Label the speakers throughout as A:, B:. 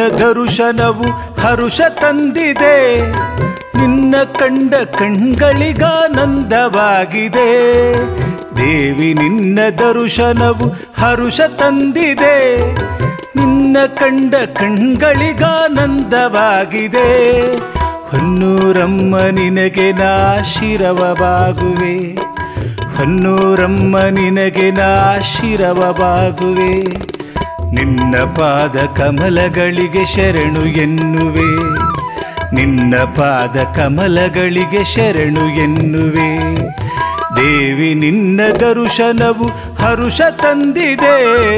A: ದರುಶನವು ಹರುಷ ತಂದಿದೆ ನಿನ್ನ ಕಂಡ ಕಣ್ಗಳಿಗಾನಂದವಾಗಿದೆ ದೇವಿ ನಿನ್ನ ದರುಶನವು ಹರುಷ ತಂದಿದೆ ನಿನ್ನ ಕಂಡ ಕಣ್ಗಳಿಗಾನಂದವಾಗಿದೆ ಹೊನ್ನೂರಮ್ಮ ನಿನಗೆ ನಾ ಶಿರವ ಬಾಗುವೆ ಹೊನ್ನೂರಮ್ಮ ನಿನಗೆ ನಾ ಶಿರವ ಬಾಗುವೆ ನಿನ್ನ ಪಾದ ಕಮಲಗಳಿಗೆ ಶರಣು ಎನ್ನುವೆ ನಿನ್ನ ಪಾದ ಕಮಲಗಳಿಗೆ ಶರಣು ಎನ್ನುವೆ ದೇವಿ ನಿನ್ನ ದರುಶನವು ಹರುಷ ತಂದಿದೆ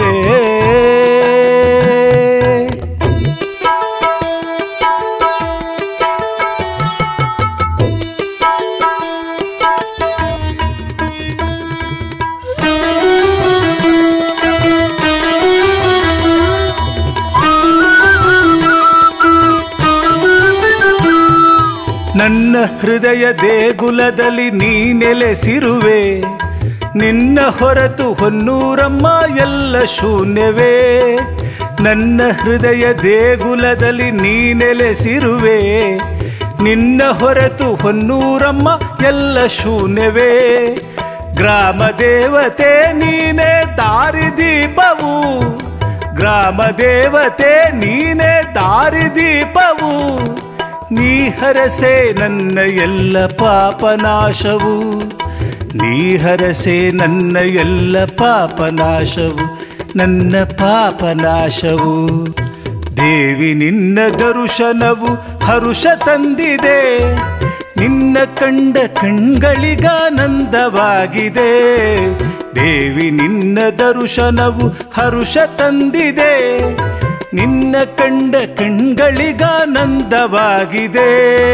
A: ನನ್ನ ಹೃದಯ ದೇಗುಲದಲ್ಲಿ ನೀ ನೆಲೆಸಿರುವೆ ನಿನ್ನ ಹೊರತು ಹೊನ್ನೂರಮ್ಮ ಎಲ್ಲ ಶೂನ್ಯವೇ ನನ್ನ ಹೃದಯ ದೇಗುಲದಲ್ಲಿ ನೀ ನೆಲೆಸಿರುವೆ ನಿನ್ನ ಹೊರತು ಹೊನ್ನೂರಮ್ಮ ಎಲ್ಲ ಶೂನ್ಯವೇ ಗ್ರಾಮ ದೇವತೆ ನೀನೇ ದಾರಿದೀಪವು ಗ್ರಾಮ ದೇವತೆ ನೀನೇ ದಾರಿದೀಪವು ನೀ ಹರಸೆ ನನ್ನ ಎಲ್ಲ ಪಾಪನಾಶವು ನೀ ಹರಸೆ ನನ್ನ ಎಲ್ಲ ಪಾಪನಾಶವು ನನ್ನ ಪಾಪನಾಶವು ದೇವಿ ನಿನ್ನ ದರುಶನವು ಹರುಷ ತಂದಿದೆ ನಿನ್ನ ಕಂಡ ಕಣ್ಗಳಿಗಾನಂದವಾಗಿದೆ ದೇವಿ ನಿನ್ನ ದರುಶನವು ಹರುಷ ತಂದಿದೆ ನಿನ್ನ ಕಂಡ ಕಣ್ಗಳಿಗಾನಂದವಾಗಿದೆ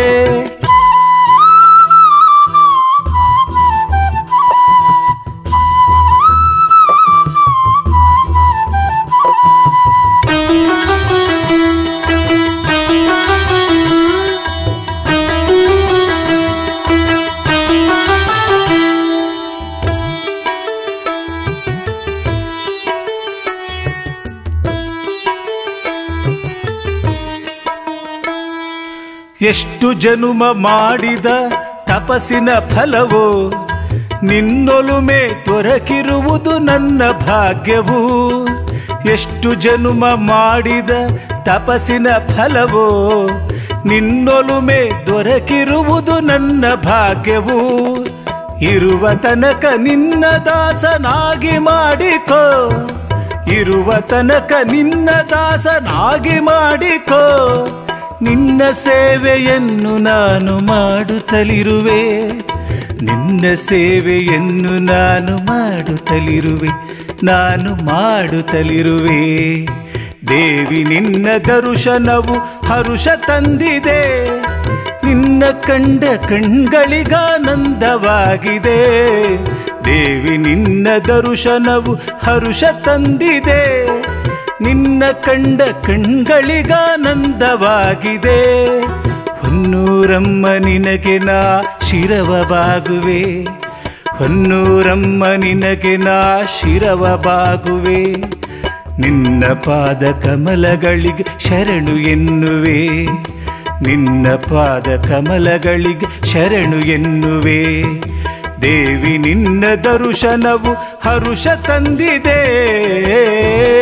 A: ಎಷ್ಟು ಜನುಮ ಮಾಡಿದ ತಪಸ್ಸಿನ ಫಲವೋ ನಿನ್ನೊಲುಮೆ ದೊರಕಿರುವುದು ನನ್ನ ಭಾಗ್ಯವು ಎಷ್ಟು ಜನುಮ ಮಾಡಿದ ತಪಸ್ಸಿನ ಫಲವೋ ನಿನ್ನೊಲುಮೆ ದೊರಕಿರುವುದು ನನ್ನ ಭಾಗ್ಯವು ಇರುವ ತನಕ ನಿನ್ನ ದಾಸನಾಗಿ ಮಾಡಿಕೋ ಇರುವ ತನಕ ನಿನ್ನ ದಾಸನಾಗಿ ಮಾಡಿಕೋ ನಿನ್ನ ಸೇವೆಯನ್ನು ನಾನು ಮಾಡುತ್ತಲಿರುವೆ ನಿನ್ನ ಸೇವೆಯನ್ನು ನಾನು ಮಾಡುತ್ತಲಿರುವೆ ನಾನು ಮಾಡುತ್ತಲಿರುವೆ ದೇವಿ ನಿನ್ನ ದರುಶನವು ಹರುಷ ತಂದಿದೆ ನಿನ್ನ ಕಂಡ ಕಣ್ಗಳಿಗಾನಂದವಾಗಿದೆ ದೇವಿ ನಿನ್ನ ದರುಶನವು ಹರುಷ ತಂದಿದೆ ನಿನ್ನ ಕಂಡ ಕಣ್ಗಳಿಗಾನಂದವಾಗಿದೆ ಹೊನ್ನೂರಮ್ಮ ನಿನಗೆ ನಾ ಶಿರವ ಬಾಗುವೆ ಹೊನ್ನೂರಮ್ಮ ನಿನಗೆ ನಾ ಶಿರವ ಬಾಗುವೆ ನಿನ್ನ ಪಾದ ಕಮಲಗಳಿಗೆ ಶರಣು ಎನ್ನುವೆ ನಿನ್ನ ಪಾದ ಕಮಲಗಳಿಗೆ ಶರಣು ಎನ್ನುವೆ ದೇವಿ ನಿನ್ನ ದರುಶನವು ಹರುಷ ತಂದಿದೆ